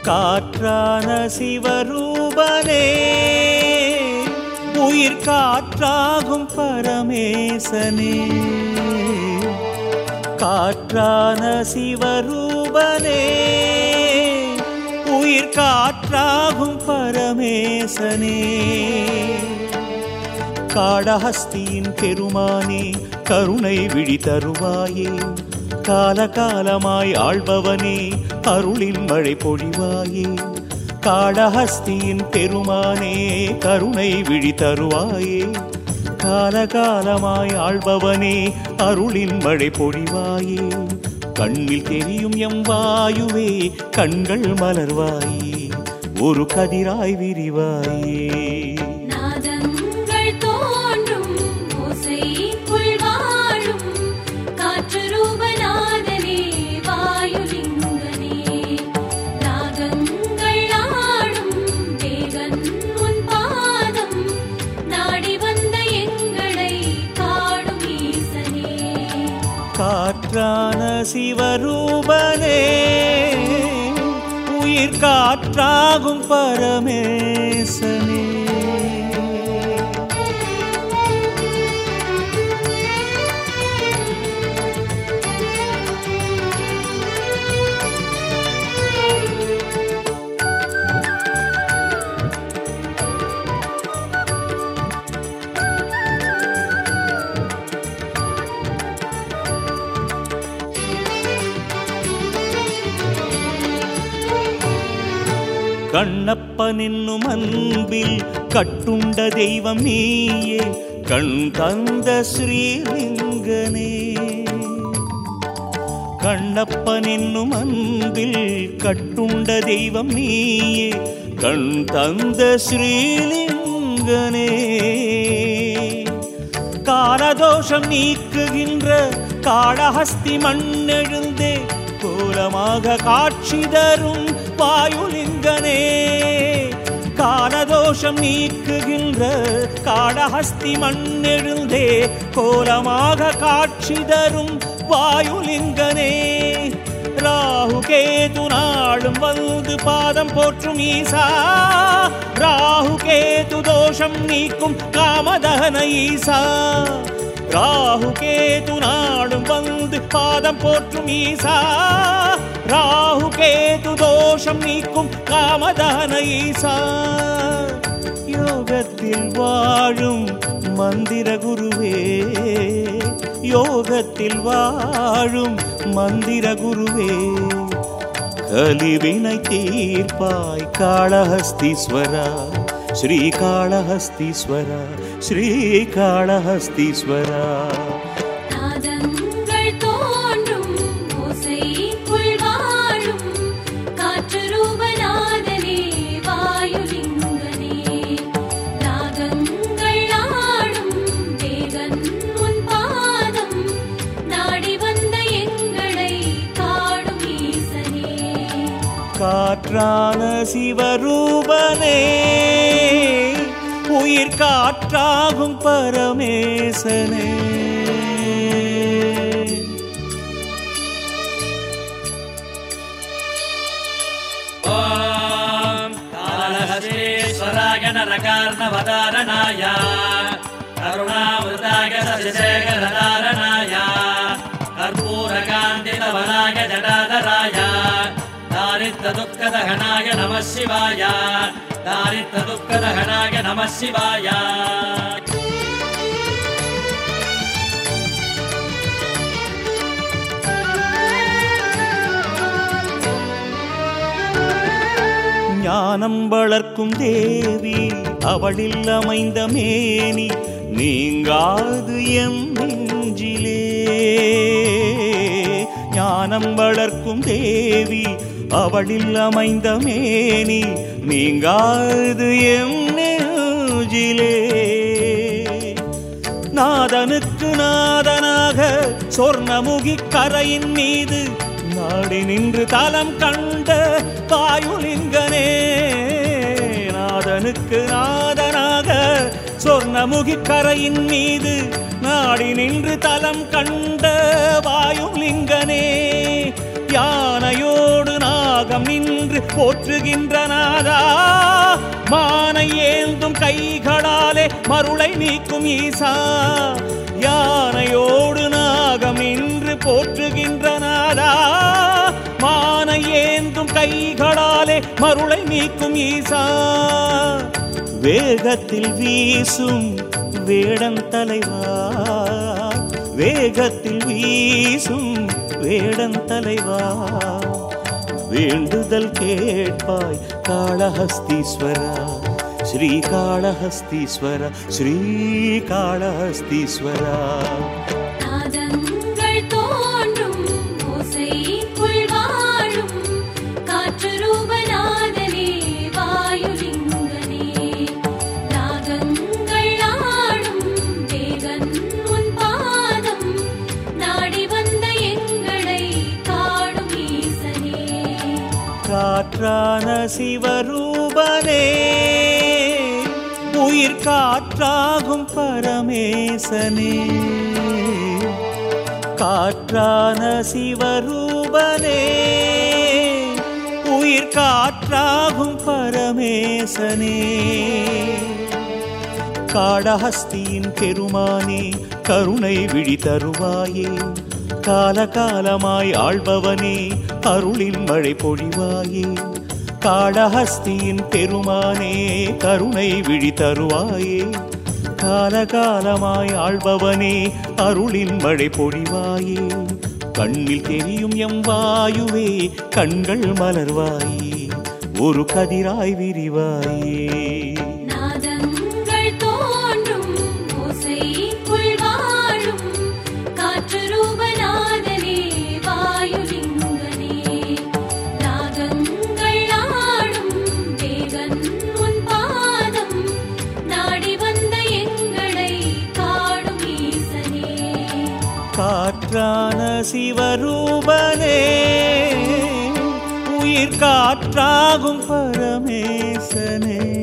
காற்றான சிவரூபனே உயிர் காற்றாகும் பரமேசனே காற்றான சிவரூபனே உயிர் காற்றாகும் பரமேசனே காடஹஸ்தியின் பெருமானே கருணை விழி தருவாயே காலகாலமாய் ஆள்பவனே அருளின் மழை பொழிவாயே காடஹஸ்தியின் பெருமானே கருணை விழி தருவாயே காலகாலமாய் ஆள்பவனே அருளின் மழை பொழிவாயே கண்ணில் தெரியும் எம் வாயுவே கண்கள் மலர்வாயே ஒரு கதிராய் விரிவாயே நாதங்கள் தோன்றும் ஓசைக்குள் வாழும் காற்று ரூபநாதனே வாயுலிங்கனே நாகங்கள் ஆடும் தேகன் உன் பாதம் நாடி வந்த எங்களை காடும் ஈசனே காற்றான சிவரூபனே உயிர் காற்றாகும் பரமேசனே கண்ணப்பன் என்னும் அன்பில் கட்டுண்ட தெய்வம் நீயே கண் தந்த ஸ்ரீலிங்கனே கண்ணப்பன் என்னும் அன்பில் கட்டுண்ட தெய்வம் நீயே கண் தந்த ஸ்ரீலிங்கனே காலதோஷம் நீக்குகின்ற காளஹஸ்தி மண்ணெழுந்தே கோலமாக காட்சி தரும் வாயுலிங்கனே காலதோஷம் நீக்குகின்ற காளஹஸ்தி மண்ணெழுந்தே கோலமாக காட்சி தரும் வாயுலிங்கனே ராகு கேது நாளும் வந்து பாதம் போற்றும் ஈசா ராகு கேது தோஷம் நீக்கும் காமதகன ஈசா ராகு கேது நாளும் வந்து பாதம் போற்றும் ஈசா ராகு கேது தோஷம் நீக்கும் காமதகன ஈசா யோகத்தில் வாழும் மந்திர குருவே யோகத்தில் வாழும் மந்திர குருவே கலிவினை தீர்ப்பாய் காளஹஸ்தீஸ்வரா ஸ்ரீ காளஹஸ்தீஸ்வரா ஸ்ரீ காளஹஸ்தீஸ்வரா நாதங்கள் தோன்றும் ஓசைக்குள் வாழும் காற்று ரூபநாதனே வாயுலிங்கனே நாகங்கள் ஆடும் தேகன் உன் பாதம் நாடி வந்த எங்களை காடும் ஈசனே காற்றான சிவரூபனே உயிர் காற்றாகும் பரமேசனே ॐ कालहस्तेश्वराय नरकार्णवतारणाय करुणामृताय सशेखरधारणाय कर्पूरकान्तितवनाय जटाधराय दारिद्रदुःखदहनाय नमः शिवाय दारिद्रदुःखदहनाय नमः शिवाय ஞானம் வளர்க்கும் தேவி அவளில் அமைந்த மேனி நீங்காது எம் நெஞ்சிலே ஞானம் வளர்க்கும் தேவி அவளில் அமைந்த மேனி நீங்காது எம் நெஞ்சிலே நாதனுக்கு நாதனாக சொர்ணமுகி கரையின் மீது நாடி நின்று தலம் கண்ட வாயுலிங்கனே நாதனுக்கு நாதனாக சொர்ணமுகி கரையின் மீது நாடி நின்று தலம் கண்ட வாயுலிங்கனே யானையோடு நாகம் நின்று போற்றுகின்ற நாதா மானை ஏந்தும் கைகளாலே மருளை நீக்கும் ஈசா யானையோடு நாகம் நின்று போற்றுகின்ற நாதா மானை ஏந்தும் கைகளாலே மருளை நீக்கும் ஈசா வேகத்தில் வீசும் வேடன் தலைவா வேகத்தில் வீசும் வேடன் தலைவா வேண்டுதல் கேட்பாய் காளஹஸ்தீஸ்வரா ஸ்ரீ காளஹஸ்தீஸ்வர ஸ்ரீ காளஹஸ்தீஸ்வரா நாதங்கள் தோன்றும் ஓசைக்குள் வாழும் காற்று ரூபநாதனே வாயுலிங்கனே நாகங்கள் ஆடும் தேவன் உன் பாதம் நாடி வந்த எங்களை காடும் ஈசனே காற்றான சிவரூபனே உயிர் காற்றாகும் பரமேசனே காற்றான சிவரூபனே உயிர் காற்றாகும் பரமேசனே காடஹஸ்தியின் பெருமானே கருணை விழி தருவாயே காலகாலமாய் ஆள்பவனே அருளின் மழை பொழிவாயே காடஹஸ்தியின் பெருமானே கருணை விழி தருவாயே காலகாலமாய் ஆள்பவனே அருளின் மழை பொழிவாயே கண்ணில் தெரியும் எம் வாயுவே கண்கள் மலர்வாயே ஒரு கதிராய் விரிவாயே நாதங்கள் தோன்றும் ஓசைக்குள் வாழும் காற்று ரூபநாதனே வாயுலிங்கனே நாகங்கள் ஆடும் தேவன் உன் பாதம் நாடி வந்த எங்களை காடும் ஈசனே காற்றான சிவரூபனே உயிர் காற்றாகும் பரமேசனே